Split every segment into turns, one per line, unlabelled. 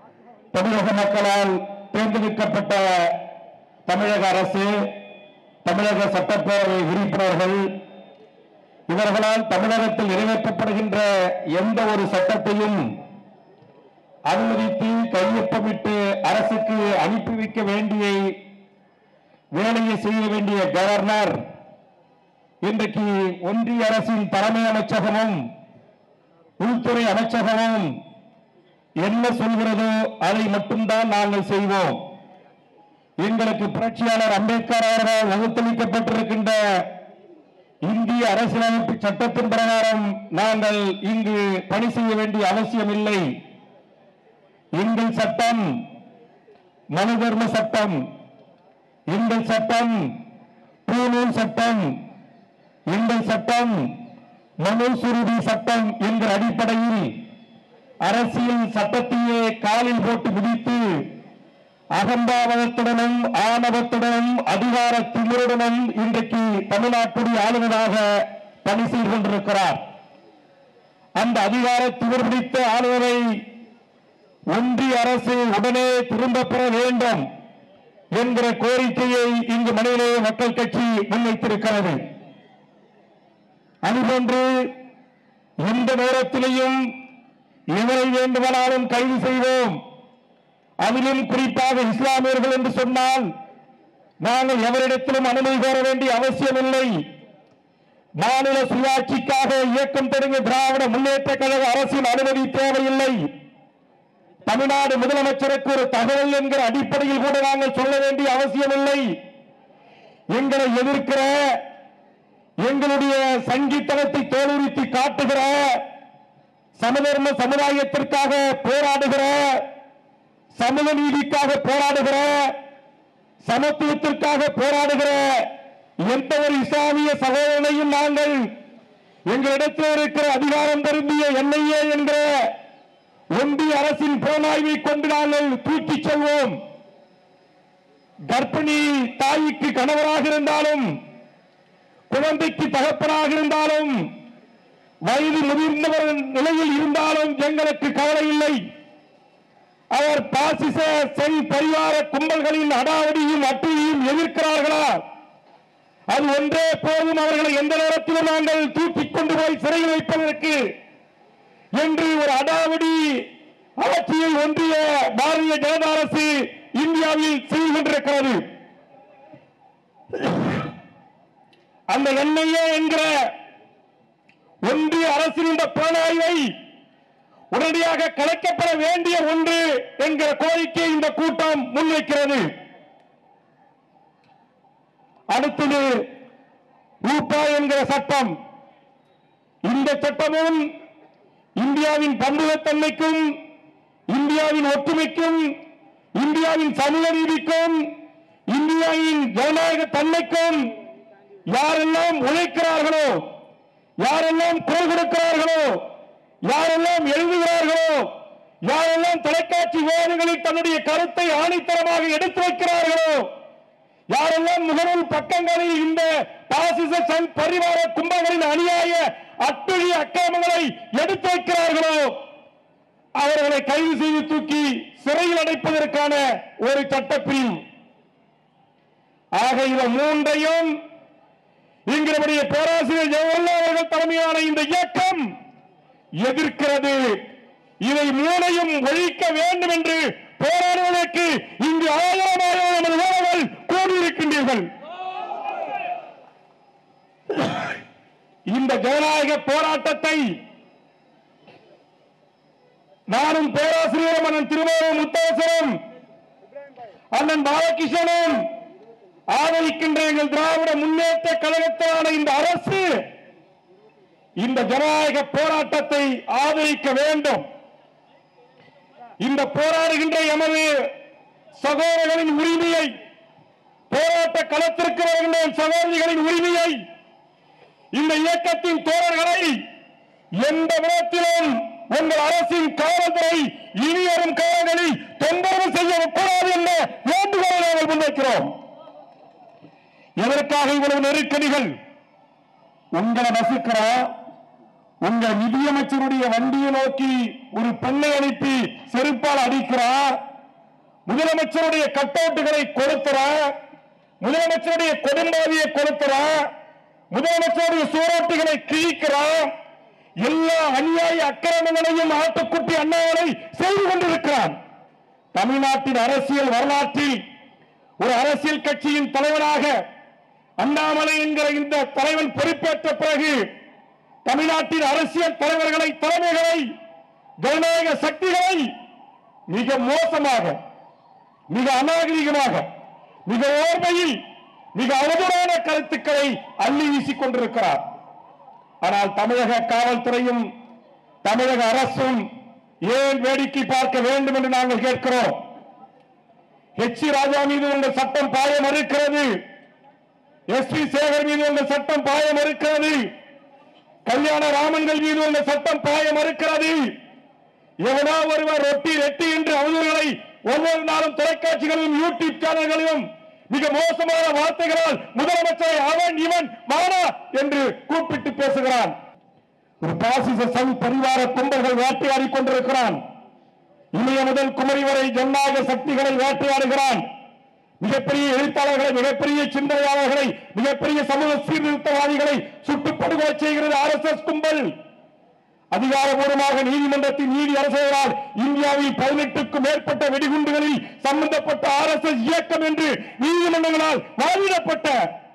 தமிழக மக்களால் தேர்ந்தெடுக்கப்பட்ட தமிழக அரசு தமிழக சட்டப்பேரவை உறுப்பினர்கள் இவர்களால் தமிழகத்தில் நிறைவேற்றப்படுகின்ற எந்த ஒரு சட்டத்தையும் அனுமதித்து கையொப்பமிட்டு அரசுக்கு அனுப்பி வைக்க வேண்டிய வேலையை செய்ய வேண்டிய கவர்னர் இன்றைக்கு ஒன்றிய அரசின் தலைமை அமைச்சகமும் உள்துறை அமைச்சகமும் என்ன சொல்கிறதோ அதை மட்டும்தான் நாங்கள் செய்வோம் எங்களுக்கு புரட்சியாளர் அம்பேத்கர் அவர்களால் வகுத்தளிக்கப்பட்டிருக்கின்ற இந்திய அரசியலமைப்பு சட்டத்தின் பிரகாரம் நாங்கள் இங்கு பணி செய்ய வேண்டிய அவசியம் இல்லை எங்கள் சட்டம் மனு தர்ம சட்டம் எங்கள் சட்டம் பூநூல் சட்டம் எங்கள் சட்டம் மனு சுருதி சட்டம் என்ற அடிப்படையில் அரசியல் சட்டத்தையே காலில் போட்டு முடித்து அகம்பாவதத்துடனும் ஆணவத்துடனும் அதிகார திமிருடனும் இன்றைக்கு தமிழ்நாட்டுடைய ஆளுநராக பணி செய்து கொண்டிருக்கிறார் அந்த அதிகார திமிர் பிடித்த ஆளுநரை ஒன்றிய அரசு உடனே திரும்ப பெற வேண்டும் என்கிற கோரிக்கையை இங்கு மனிதநேய மக்கள் கட்சி முன்வைத்திருக்கிறது அதுபோன்று எந்த நேரத்திலேயும் எவரை வேண்டுமானாலும் கைது செய்வோம் அதிலும் குறிப்பாக இஸ்லாமியர்கள் என்று சொன்னால் நாங்கள் எவரிடத்திலும் அனுமதி கோர வேண்டிய அவசியமில்லை மாநில சுயாட்சிக்காக இயக்கம் தொடங்கிய திராவிட முன்னேற்ற கழக அரசின் அனுமதி தேவையில்லை தமிழ்நாடு முதலமைச்சருக்கு ஒரு தகவல் என்கிற அடிப்படையில் கூட நாங்கள் சொல்ல வேண்டிய அவசியமில்லை எங்களை எதிர்க்கிற எங்களுடைய சங்கித்தனத்தை தோலுரித்து காட்டுகிற சமதர்ம சமுதாயத்திற்காக போராடுகிற சமூக நீதிக்காக போராடுகிற சமத்துவத்திற்காக போராடுகிற எந்த ஒரு இஸ்லாமிய சகோதரனையும் நாங்கள் எங்களிடத்தில் இருக்கிற அதிகாரம் பொருந்திய என்ஐஏ என்கிற ஒன்றிய அரசின் புலனாய்வை கொண்டு நாங்கள் தூக்கிச் செல்வோம் கர்ப்பிணி தாய்க்கு கணவராக இருந்தாலும் குழந்தைக்கு தகப்பனாக இருந்தாலும் வயது முதிர்ந்தவர் நிலையில் இருந்தாலும் எங்களுக்கு கவலை இல்லை அவர் பாசிச செல் பரிவார கும்பல்களின் அடாவடியும் அட்டியையும் எதிர்க்கிறார்களா அது ஒன்றே போதும் அவர்களை எந்த நேரத்திலும் நாங்கள் தூக்கிக் கொண்டு போய் சிறையில் வைப்பதற்கு என்று ஒரு அடாவடி ஆட்சியை ஒன்றிய பாரதிய ஜனதா அரசு இந்தியாவில் செய்து கொண்டிருக்கிறது அந்த என்ஐஏ என்கிற ஒன்றிய அரசின் இந்த புலனாய்வை உடனடியாக கலைக்கப்பட வேண்டிய ஒன்று என்கிற கோரிக்கை இந்த கூட்டம் முன்வைக்கிறது அடுத்தது ஊப்பா என்கிற சட்டம் இந்த சட்டமும் இந்தியாவின் பன்முகத்தன்மைக்கும் இந்தியாவின் ஒற்றுமைக்கும் இந்தியாவின் சமூக நீதிக்கும் இந்தியாவின் ஜனநாயக தன்மைக்கும் யாரெல்லாம் உழைக்கிறார்களோ யாரெல்லாம் குரல் கொடுக்கிறார்களோ யாரெல்லாம் எழுதுகிறார்களோ யாரெல்லாம் தொலைக்காட்சி விவாதங்களில் தன்னுடைய கருத்தை ஆணித்தரமாக எடுத்து வைக்கிறார்களோ யாரெல்லாம் முகநூல் பக்கங்களில் இந்த பாசிச சங் பரிவார கும்பங்களின் அநியாய அட்டுழி அக்கிரமங்களை எடுத்து வைக்கிறார்களோ அவர்களை கைது செய்து தூக்கி சிறையில் அடைப்பதற்கான ஒரு சட்டப்பிரிவு ஆக இவை மூன்றையும் இங்கு நம்முடைய பேராசிரியர் ஜவஹர்லால் அவர்கள் தலைமையிலான இந்த இயக்கம் எதிர்க்கிறது இதை மூனையும் ஒழிக்க வேண்டும் என்று போராடுவதற்கு இங்கு ஆயிரம் ஆயிரம் நமது வீரர்கள் கூடியிருக்கின்றீர்கள் இந்த ஜனநாயக போராட்டத்தை நானும் பேராசிரியரும் அண்ணன் திருமாவளவன் முத்தரசரும் அண்ணன் பாலகிருஷ்ணனும் ஆதரிக்கின்ற எங்கள் திராவிட முன்னேற்ற கழகத்திலான இந்த அரசு இந்த ஜனநாயக போராட்டத்தை ஆதரிக்க வேண்டும் இந்த போராடுகின்ற எமது சகோதரர்களின் உரிமையை போராட்ட களத்திற்கு வருகின்ற என் சகோதரிகளின் உரிமையை இந்த இயக்கத்தின் தோழர்களை எந்த விதத்திலும் உங்கள் அரசின் காவல்துறை இனி வரும் காலங்களில் தொந்தரவு செய்யக்கூடாது என்ற வேண்டுகோளை நாங்கள் முன்வைக்கிறோம் எதற்காக இவ்வளவு நெருக்கடிகள் உங்களை நசுக்கிறோம் உங்க நிதியமைச்சருடைய வண்டியை நோக்கி ஒரு பெண்ணை அனுப்பி செருப்பால் அடிக்கிறார் முதலமைச்சருடைய கட்டவுட்டுகளை கொளுத்துறார் முதலமைச்சருடைய கொடும்பாவியை கொளுத்துறார் முதலமைச்சருடைய சூறாட்டுகளை கிழிக்கிறார் எல்லா அநியாய அக்கிரமங்களையும் ஆட்டுக்குட்டி அண்ணாவலை செய்து கொண்டிருக்கிறான் தமிழ்நாட்டின் அரசியல் வரலாற்றில் ஒரு அரசியல் கட்சியின் தலைவனாக அண்ணாமலை என்கிற இந்த தலைவன் பொறுப்பேற்ற பிறகு தமிழ்நாட்டின் அரசியல் தலைவர்களை தலைமைகளை ஜனநாயக சக்திகளை மிக மோசமாக மிக அநாகரிகமாக மிக ஓர்மையில் மிக அவதூறான கருத்துக்களை அள்ளி வீசிக் கொண்டிருக்கிறார் ஆனால் தமிழக காவல்துறையும் தமிழக அரசும் ஏன் வேடிக்கை பார்க்க வேண்டும் என்று நாங்கள் கேட்கிறோம் எச் ராஜா மீது உங்கள் சட்டம் பாய மறுக்கிறது எஸ் பி சேகர் மீது உங்கள் சட்டம் பாய மறுக்கிறது கல்யாண ராமன்கள் மீது உங்கள் சட்டம் பாய மறுக்கிறது எவனோ ஒருவர் ரொட்டி ரெட்டி என்று அவதூறுகளை ஒவ்வொரு நாளும் தொலைக்காட்சிகளிலும் யூடியூப் சேனல்களிலும் மிக மோசமான வார்த்தைகளால் முதலமைச்சரை அவன் இவன் மானா என்று கூப்பிட்டு பேசுகிறான் ஒரு பாசிச சங் பரிவார கும்பல்கள் வேட்டையாடி கொண்டிருக்கிறான் இமய முதல் குமரி வரை ஜனநாயக சக்திகளை வேட்டையாடுகிறான் மிகப்பெரிய எழுத்தாளர்களை மிகப்பெரிய சிந்தனையாளர்களை மிகப்பெரிய சமூக சீர்திருத்தவாதிகளை சுட்டுப் படுகொலை செய்கிறது ஆர்எஸ்எஸ் கும்பல் அதிகாரபூர்வமாக நீதிமன்றத்தின் நீதி அரசர்களால் இந்தியாவில் பதினெட்டுக்கும் மேற்பட்ட வெடிகுண்டுகளில் சம்பந்தப்பட்ட ஆர்எஸ்எஸ் இயக்கம் என்று நீதிமன்றங்களால் வாதிடப்பட்ட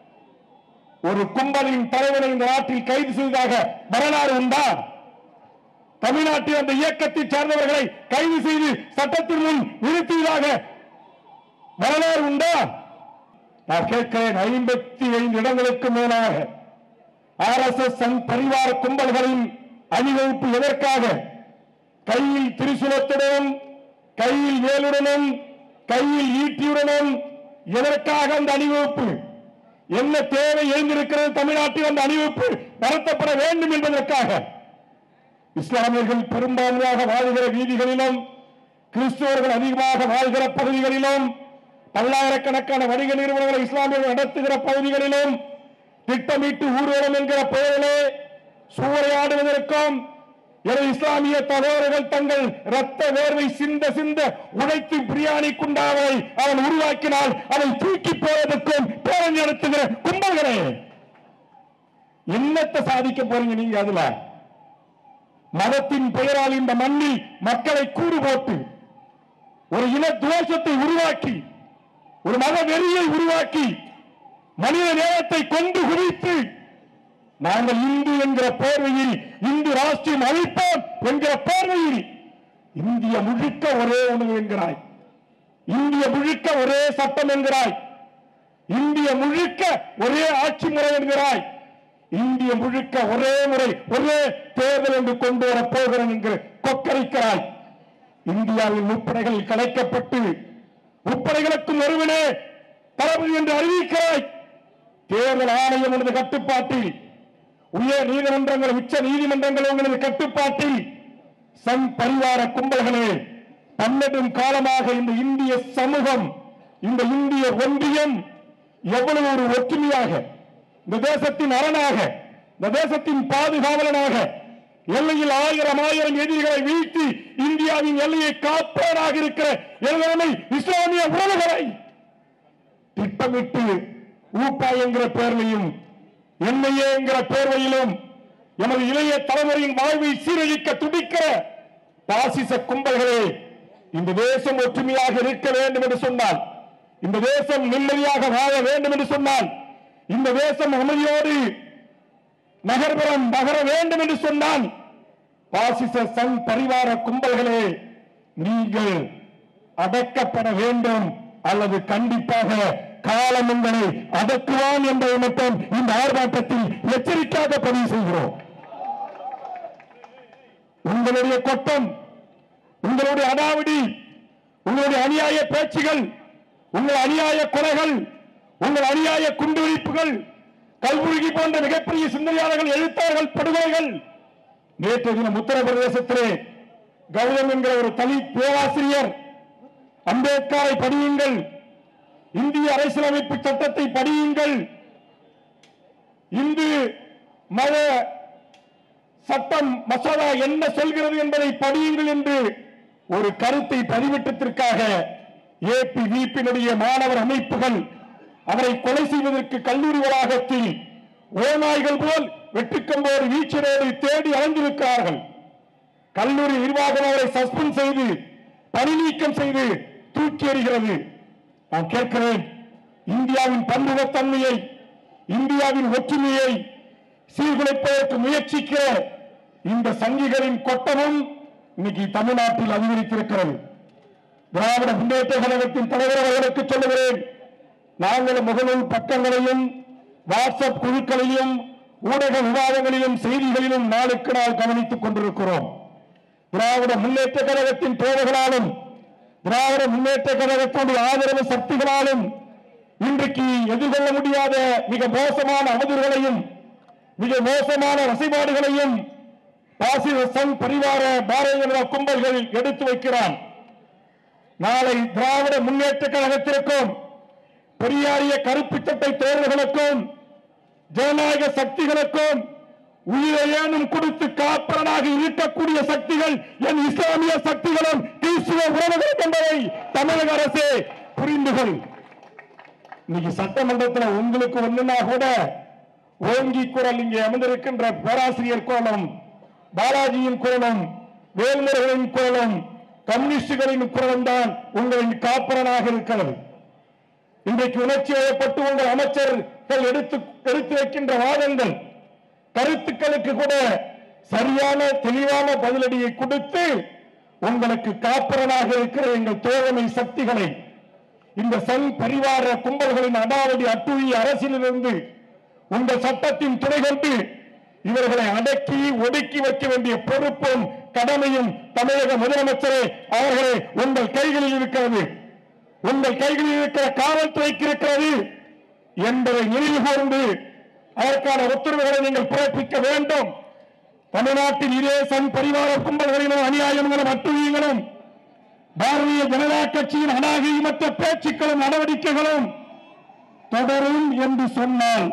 ஒரு கும்பலின் தலைவனை இந்த நாட்டில் கைது செய்ததாக வரலாறு உண்டா தமிழ்நாட்டில் அந்த இயக்கத்தை சார்ந்தவர்களை கைது செய்து சட்டத்தின் முன் நிறுத்தியதாக வரலாறு உண்டா நான் கேட்கிறேன் ஐம்பத்தி ஐந்து இடங்களுக்கு மேலாக ஆர்எஸ்எஸ் சங் பரிவார கும்பல்களின் அணிவகுப்பு எதற்காக கையில் திரிசூலத்துடனும் கையில் வேலுடனும் கையில் ஈட்டியுடனும் எதற்காக அந்த அணிவகுப்பு என்ன தேவை எழுந்திருக்கிறது தமிழ்நாட்டில் அந்த அணிவகுப்பு நடத்தப்பட வேண்டும் என்பதற்காக இஸ்லாமியர்கள் பெரும்பான்மையாக வாழ்கிற வீதிகளிலும் கிறிஸ்தவர்கள் அதிகமாக வாழ்கிற பகுதிகளிலும் பல்லாயிரக்கணக்கான வணிக நிறுவனங்களை இஸ்லாமியர்கள் நடத்துகிற பகுதிகளிலும் திட்டமிட்டு ஊர்வலம் என்கிற பெயரிலே சூறையாடுவதற்கும் எனது இஸ்லாமிய சகோதரர்கள் தங்கள் ரத்த வேர்வை சிந்த சிந்த உழைத்து பிரியாணி குண்டாவை அவன் உருவாக்கினால் அதை தூக்கி போவதற்கும் பேரணி நடத்துகிற கும்பல்களே என்னத்தை சாதிக்க போறீங்க நீங்க அதுல மதத்தின் பெயரால் இந்த மண்ணில் மக்களை கூறு போட்டு ஒரு இன துவேஷத்தை உருவாக்கி ஒரு மத வெறியை உருவாக்கி மனித நேயத்தை கொண்டு குவித்து நாங்கள் இந்து என்கிற போர்வையில் இந்து ராஷ்டிரம் அழிப்போம் என்கிற போர்வையில் இந்திய முழுக்க ஒரே உணவு என்கிறாய் இந்திய முழுக்க ஒரே சட்டம் என்கிறாய் இந்திய முழுக்க ஒரே ஆட்சி முறை என்கிறாய் இந்திய முழுக்க ஒரே முறை ஒரே தேர்தல் என்று கொண்டு வர போகிறேன் என்று கொக்கரிக்கிறாய் இந்தியாவில் முப்படைகள் கலைக்கப்பட்டு முப்படைகளுக்கும் ஒருவனே தளபதி என்று அறிவிக்கிறாய் தேர்தல் ஆணையம் உனது கட்டுப்பாட்டில் உயர் நீதிமன்றங்கள் உச்ச நீதிமன்றங்கள் உங்களது கட்டுப்பாட்டில் சங் பரிவார கும்பல்களே பன்னெடும் காலமாக இந்த இந்திய சமூகம் இந்த இந்திய ஒன்றியம் எவ்வளவு ஒரு ஒற்றுமையாக இந்த தேசத்தின் அரணாக இந்த தேசத்தின் பாதுகாவலனாக எல்லையில் ஆயிரம் ஆயிரம் எதிரிகளை வீழ்த்தி இந்தியாவின் எல்லையை காப்பவனாக இருக்கிற எல்லாமே இஸ்லாமிய உறவுகளை திட்டமிட்டு ஊப்பா என்கிற பெயர்லையும் என்ஐஏ என்கிற பேர்வையிலும் எமது இளைய தலைமுறையின் வாழ்வை சீரழிக்க துடிக்கிற பாசிச கும்பல்களே இந்த தேசம் ஒற்றுமையாக இருக்க வேண்டும் என்று சொன்னால் இந்த தேசம் நிம்மதியாக வாழ வேண்டும் என்று சொன்னால் இந்த தேசம் அமைதியோடு நகர்புறம் நகர வேண்டும் என்று சொன்னால் பாசிச சங் பரிவார கும்பல்களே நீங்கள் அடக்கப்பட வேண்டும் அல்லது கண்டிப்பாக காலம் உங்களை அடக்குவான் என்பதை மட்டும் இந்த ஆர்ப்பாட்டத்தில் எச்சரிக்கையாக பதிவு செய்கிறோம் உங்களுடைய கொட்டம் உங்களுடைய அடாவடி உங்களுடைய அநியாய பேச்சுகள் உங்கள் அநியாய கொலைகள் உங்கள் அநியாய குண்டுவெடிப்புகள் கல்புருகி போன்ற மிகப்பெரிய சிந்தனையாளர்கள் எழுத்தாளர்கள் படுகொலைகள் நேற்று தினம் உத்தரப்பிரதேசத்திலே கௌதம் என்கிற ஒரு தனி பேராசிரியர் அம்பேத்கரை படியுங்கள் இந்திய அரசியலமைப்பு சட்டத்தை படியுங்கள் இந்து மத சட்டம் மசோதா என்ன சொல்கிறது என்பதை படியுங்கள் என்று ஒரு கருத்தை பதிவிட்டதற்காக ஏபி வீப்பினுடைய மாணவர் அமைப்புகள் அவரை கொலை செய்வதற்கு கல்லூரி வளாகத்தில் ஓநாய்கள் போல் வெட்டுக்கம்போடு வீச்சரோடு தேடி அலைந்திருக்கிறார்கள் கல்லூரி நிர்வாகம் அவரை சஸ்பெண்ட் செய்து பணி நீக்கம் செய்து தூக்கி எறிகிறது நான் கேட்கிறேன் இந்தியாவின் பன்முகத்தன்மையை இந்தியாவின் ஒற்றுமையை சீர்குலைப்பதற்கு முயற்சிக்கிற இந்த சங்கிகளின் கொட்டமும் இன்னைக்கு தமிழ்நாட்டில் அதிகரித்திருக்கிறது திராவிட முன்னேற்ற கழகத்தின் தலைவர் அவர்களுக்கு சொல்லுகிறேன் நாங்கள் முகநூல் பக்கங்களையும் வாட்ஸ்அப் குழுக்களையும் ஊடக விவாதங்களிலும் செய்திகளிலும் நாளுக்கு நாள் கவனித்துக் கொண்டிருக்கிறோம் திராவிட முன்னேற்ற கழகத்தின் தேவைகளாலும் திராவிட முன்னேற்ற கழகத்தினுடைய ஆதரவு சக்திகளாலும் இன்றைக்கு எதிர்கொள்ள முடியாத மிக மோசமான அவதூறுகளையும் மிக மோசமான வசைபாடுகளையும் பாசித சங் பரிவார பாரதிய ஜனதா கும்பல்கள் எடுத்து வைக்கிறான் நாளை திராவிட முன்னேற்ற கழகத்திற்கும் பெரியாரிய கருப்பு சட்டை தேர்தல்களுக்கும் ஜனநாயக சக்திகளுக்கும் உயிரையேனும் கொடுத்து காப்பரனாக இருக்கக்கூடிய சக்திகள் என் இஸ்லாமிய சக்திகளும் கிறிஸ்துவ உறவுகள் என்பதை தமிழக அரசே புரிந்து கொள் இன்னைக்கு சட்டமன்றத்தில் உங்களுக்கு ஒண்ணுனா கூட ஓங்கி குரல் இங்கே அமர்ந்திருக்கின்ற பேராசிரியர் குரலும் பாலாஜியின் குரலும் வேல்முருகனின் குரலும் கம்யூனிஸ்டுகளின் குரலும் தான் உங்களின் காப்பரனாக இருக்கிறது இன்றைக்கு உணர்ச்சி வயப்பட்டு உங்கள் அமைச்சர்கள் எடுத்து எடுத்து வைக்கின்ற வாதங்கள் கருத்துக்களுக்கு கூட சரியான தெளிவான பதிலடியை கொடுத்து உங்களுக்கு காப்பரனாக இருக்கிற எங்கள் தோழமை சக்திகளை இந்த சங் பரிவார கும்பல்களின் அடாவடி அட்டுழி அரசியலிருந்து உங்கள் சட்டத்தின் துணை கொண்டு இவர்களை அடக்கி ஒடுக்கி வைக்க வேண்டிய பொறுப்பும் கடமையும் தமிழக முதலமைச்சரே அவர்களே உங்கள் கைகளில் இருக்கிறது உங்கள் கைகளில் இருக்கிற காவல்துறைக்கு இருக்கிறது என்பதை நினைவு கூர்ந்து அதற்கான உத்தரவுகளை நீங்கள் பிறப்பிக்க வேண்டும் தமிழ்நாட்டில் இதே சங் பரிவார கும்பல்களிலும் அநியாயங்களும் அட்டுழியங்களும் பாரதிய ஜனதா கட்சியின் அநாகரிகமற்ற பேச்சுக்களும் நடவடிக்கைகளும் தொடரும் என்று சொன்னால்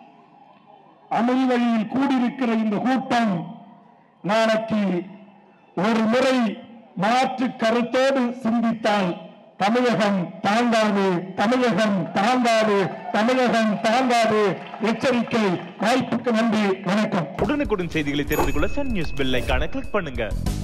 அமல் வழியில் கூடியிருக்கிற இந்த கூட்டம் நாளைக்கு ஒரு முறை மாற்று கருத்தோடு சிந்தித்தால் தமிழகம் தாங்காது தமிழகம் தாங்காது தமிழகம் தாங்காது எச்சரிக்கை வாய்ப்புக்கு நன்றி வணக்கம்
உடனுக்குடன் செய்திகளை தெரிந்து கொள்ள சன் நியூஸ் பெல் ஐகானை கிளிக் பண்ணுங்க